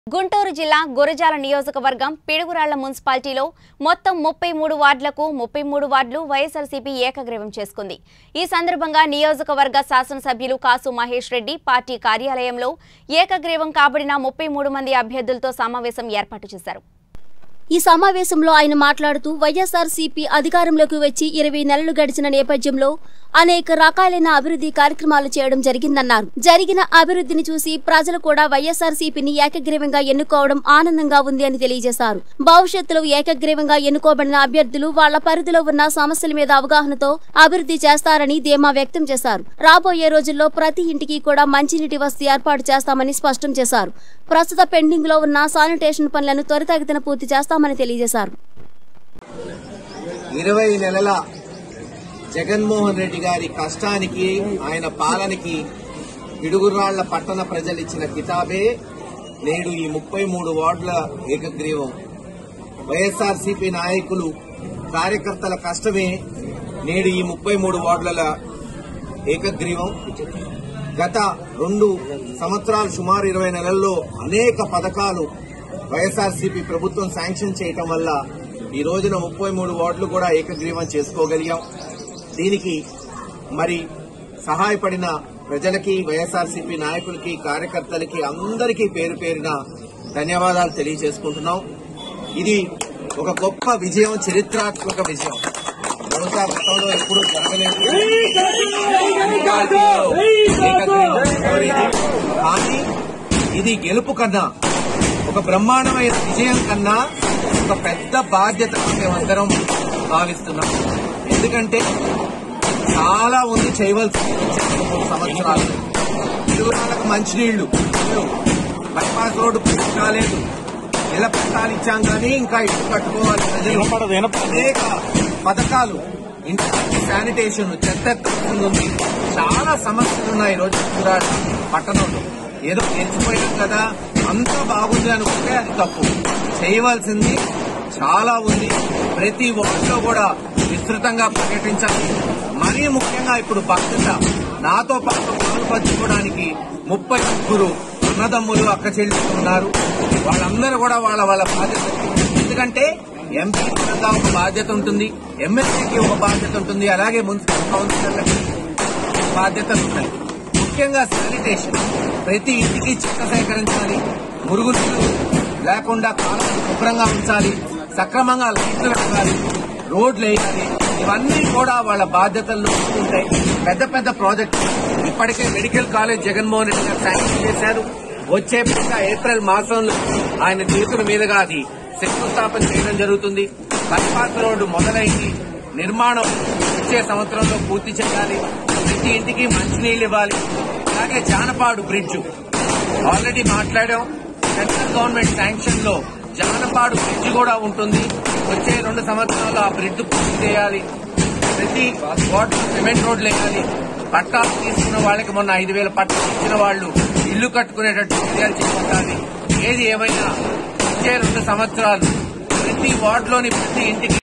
గుంటూరు జిల్లా గురజాల నియోజకవర్గం పిడుగురాళ్ల మున్సిపాలిటీలో మొత్తం ముప్పై మూడు వార్డులకు ముప్పై మూడు వార్డులు వైఎస్ఆర్సీపీ ఏకగ్రీవం చేసుకుంది ఈ సందర్భంగా నియోజకవర్గ శాసనసభ్యులు కాసు మహేష్ రెడ్డి పార్టీ కార్యాలయంలో ఏకగ్రీవం కాబడిన ముప్పై మూడు మంది అభ్యర్థులతో సమావేశం ఏర్పాటు చేశారు ఈ సమావేశంలో ఆయన మాట్లాడుతూ వైఎస్ఆర్ సిపి అధికారంలోకి వచ్చి ఇరవై నెలలు గడిచిన నేపథ్యంలో అనేక రకాలైన అభివృద్ధి కార్యక్రమాలు చేయడం జరిగిందన్నారు జరిగిన అభివృద్ధిని చూసి ప్రజలు కూడా వైఎస్ఆర్ సిపిని ఏకగ్రీవంగా ఎన్నుకోవడం ఆనందంగా ఉంది అని తెలియజేశారు భవిష్యత్తులో ఏకగ్రీవంగా ఎన్నుకోబడిన అభ్యర్థులు వాళ్ల పరిధిలో ఉన్న సమస్యల మీద అవగాహనతో అభివృద్ధి చేస్తారని ధీమా వ్యక్తం చేశారు రాబోయే రోజుల్లో ప్రతి ఇంటికి కూడా మంచినీటి వసతి ఏర్పాటు చేస్తామని స్పష్టం చేశారు ప్రస్తుత పెండింగ్ లో ఉన్న శానిటేషన్ పనులను త్వరితగతిన పూర్తి చేస్తామని తెలియజేశారు ఇరవై నెలల జగన్మోహన్ రెడ్డి గారి కష్టానికి ఆయన పాలనకి పిడుగురాళ్ల పట్టణ ప్రజలు ఇచ్చిన కితాబే నేడు ఈ ముప్పై మూడు వార్డుల ఏకగ్రీవం వైఎస్ఆర్సీపీ నాయకులు కార్యకర్తల కష్టమే నేడు ఈ ముప్పై మూడు వార్డుల ఏకగ్రీవం గత రెండు సంవత్సరాలు సుమారు ఇరవై నెలల్లో అనేక పథకాలు వైఎస్ఆర్సీపీ ప్రభుత్వం శాంక్షన్ చేయటం వల్ల ఈ రోజున ముప్పై మూడు వార్డులు కూడా ఏకగ్రీవం చేసుకోగలిగాం దీనికి మరి సహాయపడిన ప్రజలకి వైఎస్ఆర్సీపీ నాయకులకి కార్యకర్తలకి అందరికీ పేరు పేరున ధన్యవాదాలు తెలియజేసుకుంటున్నాం ఇది ఒక గొప్ప విజయం చరిత్రాత్మక విజయం బహుశా గతంలో ఎప్పుడూ జరగలేదు ఏకగ్రీవం జరిగేది. కానీ ఇది గెలుపు కన్నా ఒక బ్రహ్మాండమైన విజయం కన్నా ఒక పెద్ద బాధ్యత మేమందరం భావిస్తున్నాం ఎందుకంటే చాలా ఉంది చేయవలసి మూడు సంవత్సరాలు పిల్లలకు మంచినీళ్లు బైపాస్ రోడ్డు పూర్తి కాలేదు ఇళ్ల పట్టాలు ఇచ్చాం కానీ ఇంకా ఇల్లు కట్టుకోవాలి ప్రజలు అనేక పథకాలు ఇంటి శానిటేషన్ చెత్త ఎత్తకుండా ఉంది చాలా సమస్యలు ఉన్నాయి ఈ రోజు కూడా పట్టణంలో ఏదో తెచ్చిపోయాం కదా అంతా బాగుంది అనుకుంటే అది తప్పు చేయవలసింది చాలా ఉంది ప్రతి వార్డులో కూడా విస్తృతంగా పర్యటించాలి మరీ ముఖ్యంగా ఇప్పుడు భద్రత నాతో పాటు పాలు పంచుకోవడానికి ముప్పై ముగ్గురు అన్నదమ్ములు అక్క చెల్లెలు ఉన్నారు వాళ్ళందరూ కూడా వాళ్ళ వాళ్ళ బాధ్యత ఎందుకంటే ఎంపీ పరంగా ఒక బాధ్యత ఉంటుంది ఎమ్మెల్యేకి ఒక బాధ్యత ఉంటుంది అలాగే మున్సిపల్ కౌన్సిలర్లకి బాధ్యతలు ఉన్నాయి ముఖ్యంగా శానిటేషన్ ప్రతి ఇంటికి చెత్త సేకరించాలి మురుగునీరు లేకుండా కాలం శుభ్రంగా ఉంచాలి సక్రమంగా లైట్లు పెట్టాలి రోడ్లు వేయాలి ఇవన్నీ కూడా వాళ్ళ బాధ్యతల్లో ఉంటాయి పెద్ద పెద్ద ప్రాజెక్టులు ఇప్పటికే మెడికల్ కాలేజ్ జగన్మోహన్ రెడ్డి గారు శాంక్షన్ చేశారు వచ్చే పైగా ఏప్రిల్ మాసంలో ఆయన చేతుల మీదుగా అది శంకుస్థాపన చేయడం జరుగుతుంది బైపాస్ రోడ్డు మొదలైంది నిర్మాణం వచ్చే సంవత్సరంలో పూర్తి చేయాలి ప్రతి ఇంటికి మంచినీళ్ళు ఇవ్వాలి అలాగే జానపాడు బ్రిడ్జ్ ఆల్రెడీ మాట్లాడాం సెంట్రల్ గవర్నమెంట్ శాంక్షన్ లో జానపాడు బ్రిడ్జ్ కూడా ఉంటుంది వచ్చే రెండు సంవత్సరాలు ఆ బ్రిడ్జ్ పూర్తి చేయాలి ప్రతి వాటర్ సిమెంట్ రోడ్లు వేయాలి పట్టాలు తీసుకున్న వాళ్ళకి మొన్న ఐదు వేల పట్టాలు ఇచ్చిన వాళ్ళు ఇల్లు కట్టుకునేటట్టు చర్యలు చేపట్టాలి ఏది ఏమైనా వచ్చే రెండు సంవత్సరాలు ప్రతి వార్డులోని ప్రతి ఇంటికి